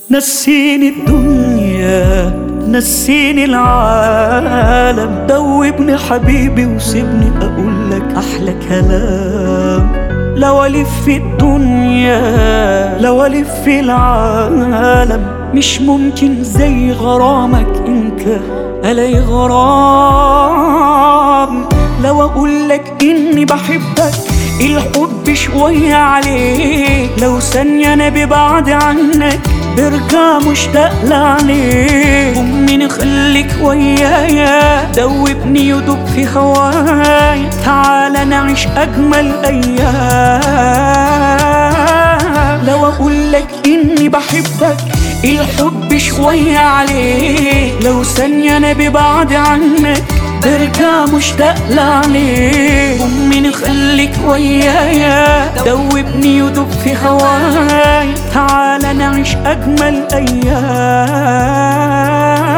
نسيني الدنيا نسيني العالم دوبني حبيبي وسيبني اقول لك احلى كلام لو الف في الدنيا لو الف في العالم مش ممكن زي غرامك انت الاقي غرام لو اقول لك اني بحبك الحب شوية عليك لو ثانية انا ببعد عنك برجع مشتاق لعليك أمي خليك ويايا دوبني يدوب في هوايا تعال نعيش أجمل أيام لو أقول لك إني بحبك الحب شوية عليك لو ثانية أنا ببعد عنك برجع مشتاق لعليك أمي نخليك ويايا دوبني يدوب في هواي تعال نعيش أجمل أيام